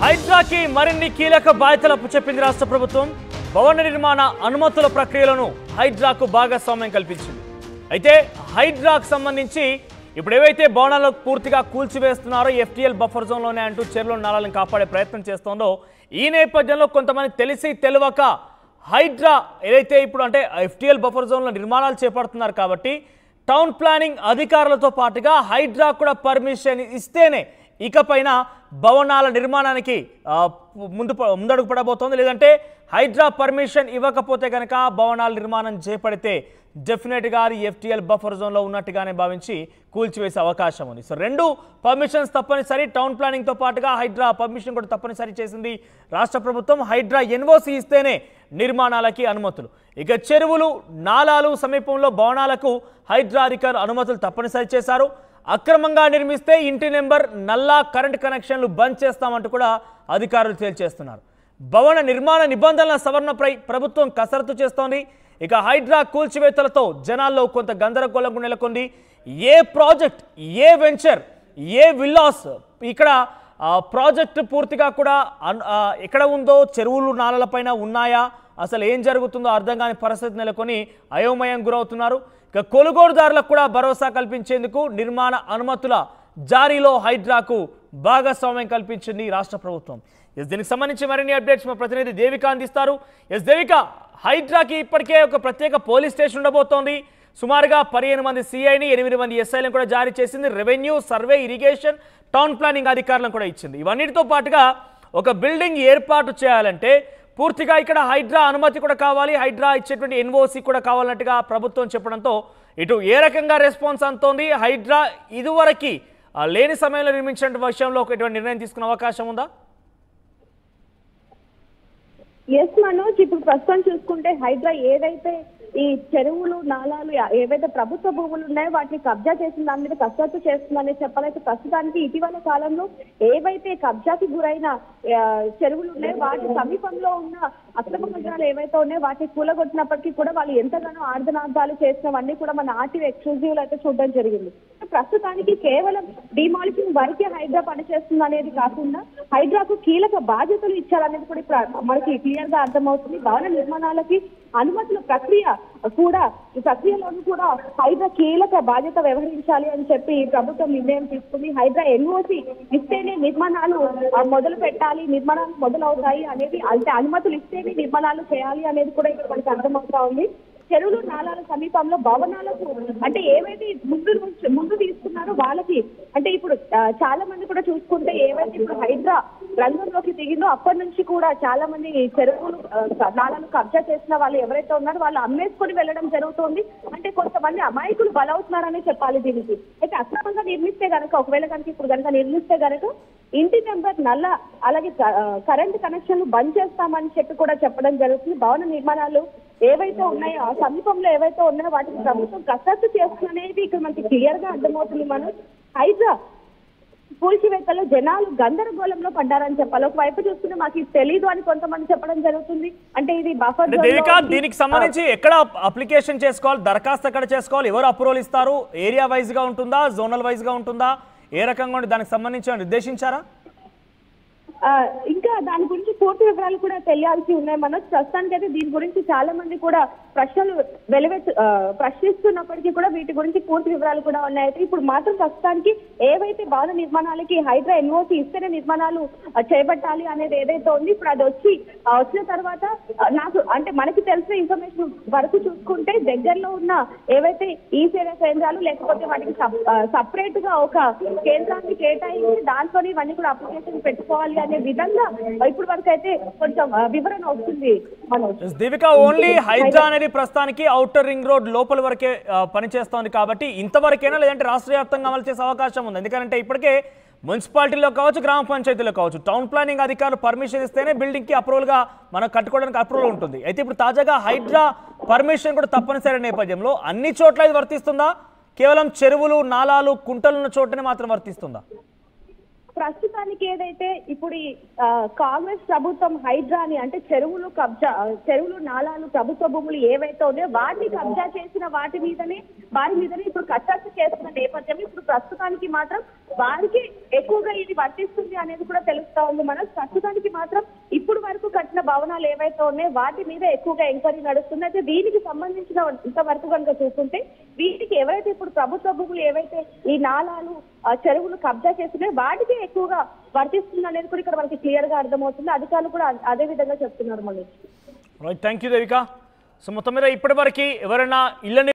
హైడ్రాకి మరిన్ని కీలక బాధ్యతలు చెప్పింది రాష్ట్ర ప్రభుత్వం భవన నిర్మాణ అనుమతుల ప్రక్రియలను హైడ్రాకు భాగస్వామ్యం కల్పించింది అయితే హైడ్రాకు సంబంధించి ఇప్పుడు ఏవైతే భవనాలు పూర్తిగా కూల్చివేస్తున్నారో ఎఫ్టీఎల్ బఫర్ జోన్లోనే అంటూ చెరువుల నాళాలను కాపాడే ప్రయత్నం చేస్తోందో ఈ నేపథ్యంలో కొంతమంది తెలిసి తెలియక హైడ్రా ఏదైతే ఇప్పుడు అంటే ఎఫ్టీఎల్ బఫర్ జోన్లో నిర్మాణాలు చేపడుతున్నారు కాబట్టి టౌన్ ప్లానింగ్ అధికారులతో పాటుగా హైడ్రా కూడా పర్మిషన్ ఇస్తేనే ఇకపైన భవనాల నిర్మాణానికి ఆ, ముందు ప- ముందడుగు పడబోతోంది లేదంటే హైడ్రా పర్మిషన్ ఇవ్వకపోతే కనుక భవనాల నిర్మాణం చేపడితే డెఫినెట్గా అది ఎఫ్టీఎల్ బఫర్ జోన్లో ఉన్నట్టుగానే భావించి కూల్చివేసే అవకాశం ఉంది సో రెండు పర్మిషన్స్ తప్పనిసరి టౌన్ ప్లానింగ్తో పాటుగా హైడ్రా పర్మిషన్ కూడా తప్పనిసరి చేసింది రాష్ట్ర ప్రభుత్వం హైడ్రా ఎన్ఓసి ఇస్తేనే నిర్మాణాలకి అనుమతులు ఇక చెరువులు నాలాలు సమీపంలో భవనాలకు హైడ్రా అధికారులు అనుమతులు తప్పనిసరి చేశారు అక్రమంగా నిర్మిస్తే ఇంటి నెంబర్ నల్లా కరెంట్ కనెక్షన్లు బంద్ చేస్తామంటూ కూడా అధికారులు తేల్చేస్తున్నారు భవన నిర్మాణ నిబంధనల సవరణపై ప్రభుత్వం కసరత్తు చేస్తోంది ఇక హైడ్రా కూల్చివేతలతో జనాల్లో కొంత గందరగోళం నెలకొంది a project a venture a villas ఇక్కడ ఆ, ప్రాజెక్ట్ పూర్తిగా కూడా అన్- ఆ, ఎక్కడ ఉందో చెరువులు నాలలపైన ఉన్నాయా అసలు ఏం జరుగుతుందో అర్థం కాని పరిస్థితి నెలకొని అయోమయం గురవుతున్నారు ఇక కొనుగోలుదారులకు కూడా భరోసా కల్పించేందుకు నిర్మాణ అనుమతుల జారీలో హైడ్రాకు భాగస్వామ్యం కల్పించింది రాష్ట్ర ప్రభుత్వం ఎస్ దీనికి సంబంధించి మరిన్ని అప్డేట్స్ మా ప్రతినిధి దేవిక అందిస్తారు ఎస్ దేవిక హైడ్రాకి ఇప్పటికే ఒక ప్రత్యేక పోలీస్ స్టేషన్ ఉండబోతోంది సుమారుగా పదిహేను మంది సిఐని ఎనిమిది మంది ఎస్ఐలను కూడా జారీ చేసింది revenue survey irrigation town planning అధికారులను కూడా ఇచ్చింది ఇవన్నిటితో పాటుగా ఒక బిల్డింగ్ ఏర్పాటు చేయాలంటే పూర్తిగా ఇక్కడ హైడ్రా అనుమతి కూడా కావాలి హైడ్రా ఇచ్చేటువంటి ఎన్ఓసి కూడా కావాలన్నట్టుగా ప్రభుత్వం చెప్పడంతో ఇటు ఏ రకంగా రెస్పాన్స్ అంతోంది హైడ్రా ఇదివరకు ఆ, లేని సమయంలో నిర్మించిన విషయంలో ఒక ఇటువంటి నిర్ణయం తీసుకునే అవకాశం ఉందా ఎస్ మనోజ్ ఇప్పుడు ప్రస్తుతం చూసుకుంటే హైడ్రా ఏదైతే ఈ చెరువులు నాలాలు ఏవైతే ప్రభుత్వ భూములు ఉన్నాయో వాటిని కబ్జా చేసిన దాని మీద కసరత్తు చేస్తుందని చెప్పాలైతే ప్రస్తుతానికి ఇటీవల కాలంలో ఏవైతే కబ్జాకి గురైన ఆ, చెరువులు ఉన్నాయో వాటి సమీపంలో ఉన్న అక్రమ కట్టడాలు ఏవైతే ఉన్నాయో వాటిని కూలగొట్టినప్పటికీ కూడా వాళ్ళు ఎంతగానో ఆర్ధనార్థాలు చేసినవన్నీ కూడా మన ఆర్టీవీ ఎక్స్క్లూజివ్ అయితే చూడడం జరిగింది ప్రస్తుతానికి కేవలం డిమాలిషన్ వరకే హైడ్రా పనిచేస్తుంది అనేది కాకుండా హైడ్రాకు కీలక బాధ్యతలు ఇచ్చారనేది కూడా ఇప్పుడు మనకి క్లియర్ గా అర్థమవుతుంది భవన నిర్మాణాలకి అనుమతుల ప్రక్రియ కూడా ఈ ప్రక్రియలోనూ కూడా హైడ్రా కీలక బాధ్యత వ్యవహరించాలి అని చెప్పి ప్రభుత్వం నిర్ణయం తీసుకుంది హైడ్రా ఎన్ఓసి ఇస్తేనే నిర్మాణాలు ఆ, మొదలు పెట్టాలి నిర్మాణాలు మొదలవుతాయి అనేది అంటే అనుమతులు ఇస్తేనే నిర్మాణాలు చేయాలి అనేది కూడా ఇక్కడ మనకి అర్థమవుతా ఉంది చెరువులు నాలాల సమీపంలో భవనాలకు అంటే ఏవైతే ముందు నుంచి- ముందు తీసుకున్నారో వాళ్ళకి అంటే ఇప్పుడు ఆ, చాలా మంది కూడా చూసుకుంటే ఏవైతే ఇప్పుడు హైడ్రా రంగంలోకి దిగిందో అప్పటి నుంచి కూడా చాలా మంది ఈ చెరువులు ఆ, నాలాలు కబ్జా చేసిన వాళ్ళు ఎవరైతే ఉన్నారో వాళ్ళు అమ్మేసుకొని వెళ్ళడం జరుగుతుంది అంటే కొంతమంది అమాయకులు బలవుతున్నారనే చెప్పాలి దీనికి అయితే అక్రమంగా నిర్మిస్తే గనక ఒకవేళ కనుక ఇప్పుడు కనుక నిర్మిస్తే గనక ఇంటి నెంబర్ నల్ల అలాగే క- ఆ, కరెంట్ కనెక్షన్లు బంద్ చేస్తామని చెప్పి కూడా చెప్పడం జరుగుతుంది భవన నిర్మాణాలు ఏవైతే ఉన్నాయో ఆ సమీపంలో ఏవైతే ఉన్నాయో వాటికి ప్రభుత్వం కసరత్తు చేస్తుందనేది ఇక్కడ మనకి క్లియర్ గా అర్థమవుతుంది మనం హైడ్రా కూల్చివేతలో జనాలు గందరగోళంలో పడ్డారని చెప్పాలి ఒకవైపు చూస్తుంటే మాకు ఇది తెలీదు అని కొంతమంది చెప్పడం జరుగుతుంది అంటే ఇది బఫర్ అంటే దేవిక దీనికి సంబంధించి ఎక్కడ అప్లికేషన్ చేసుకోవాలి దరఖాస్తు ఎక్కడ చేసుకోవాలి ఎవరు అప్రూవల్ ఇస్తారు ఏరియా వైజ్ గా ఉంటుందా జోనల్ వైజ్ గా ఉంటుందా ఏ రకంగా ఉంటుంది దానికి సంబంధించి ఏమైనా నిర్దేశించారా ఆ, ఇంకా దాని గురించి పూర్తి వివరాలు కూడా తెలియాల్సి ఉన్నాయి మనోజ్ ప్రస్తుతానికి అయితే దీని గురించి చాలా మంది కూడా ప్రశ్నలు వెలువెత్తు ఆ, ప్రశ్నిస్తున్నప్పటికీ కూడా వీటి గురించి పూర్తి వివరాలు కూడా ఉన్నాయి అయితే ఇప్పుడు మాత్రం ప్రస్తుతానికి ఏవైతే భవన నిర్మాణాలకి హైడ్రా ఎన్ఓసి ఇస్తేనే నిర్మాణాలు ఆ, చేపట్టాలి అనేది ఏదైతే ఉంది ఇప్పుడు అది వచ్చి ఆ, వచ్చిన తర్వాత ఆ, నాకు అంటే మనకి తెలిసిన ఇన్ఫర్మేషన్ వరకు చూసుకుంటే దగ్గరలో ఉన్న ఏవైతే ఈ సేవా కేంద్రాలు లేకపోతే వాటికి సపరేట్ గా ఒక కేంద్రాన్ని కేటాయించి దాంట్లో ఇవన్నీ కూడా అప్లికేషన్ పెట్టుకోవాలి అనే విధంగా ఇప్పుడు వరకు అయితే కొంచెం ఆ, వివరణ వస్తుంది మనోజ్ Yes, దేవిక ఓన్లీ హైడ్రా అనేది ప్రస్తుతానికి అవుటర్ రింగ్ రోడ్ లోపల వరకే ఆ, పనిచేస్తోంది కాబట్టి ఇంతవరకైనా లేదంటే రాష్ట్ర వ్యాప్తంగా అమలు చేసే అవకాశం ఉంది ఎందుకంటే ఇప్పటికే మున్సిపాలిటీలో కావచ్చు గ్రామ పంచాయతీలో కావచ్చు టౌన్ ప్లానింగ్ అధికారులు పర్మిషన్ ఇస్తేనే బిల్డింగ్ కి అప్రూవల్ గా మనం కట్టుకోవడానికి అప్రూవల్ ఉంటుంది అయితే ఇప్పుడు తాజాగా హైడ్రా పర్మిషన్ కూడా తప్పనిసరి నేపథ్యంలో అన్ని చోట్ల ఇది వర్తిస్తుందా కేవలం చెరువులు నాలాలు కుంటలున్న చోటనే మాత్రం వర్తిస్తుందా ప్రస్తుతానికి ఏదైతే ఇప్పుడు ఈ ఆ, కాంగ్రెస్ ప్రభుత్వం హైడ్రాని అంటే చెరువులు కబ్జా ఆ, చెరువులు నాలాలు ప్రభుత్వ భూములు ఏవైతే ఉన్నాయో వాటిని కబ్జా చేసిన వాటి మీదనే వారి మీదనే ఇప్పుడు కట్టడి చేస్తున్న నేపథ్యం ఇప్పుడు ప్రస్తుతానికి మాత్రం వారికి ఎక్కువగా ఇది వర్తిస్తుంది అనేది కూడా తెలుస్తా ఉంది మనం ప్రస్తుతానికి మాత్రం ఇప్పుడు వరకు కట్టిన భవనాలు ఏవైతే ఉన్నాయో వాటి మీద ఎక్కువగా ఎంక్వైరీ నడుస్తుంది అయితే దీనికి సంబంధించిన ఇంతవరకు కనుక చూసుకుంటే వీటికి ఎవరైతే ఇప్పుడు ప్రభుత్వ భూములు ఏవైతే ఈ నాలాలు ఆ చెరువులు కబ్జా చేస్తున్నాయో వాటికి ఎక్కువగా వర్తిస్తుంది అనేది కూడా ఇక్కడ మనకి క్లియర్ గా అర్థమవుతుంది అధికారులు కూడా అ- అదే విధంగా చెప్తున్నారు మనకి right thank you Devika so మొత్తం మీద ఇప్పటివరకు ఎవరైనా ఇళ్ళని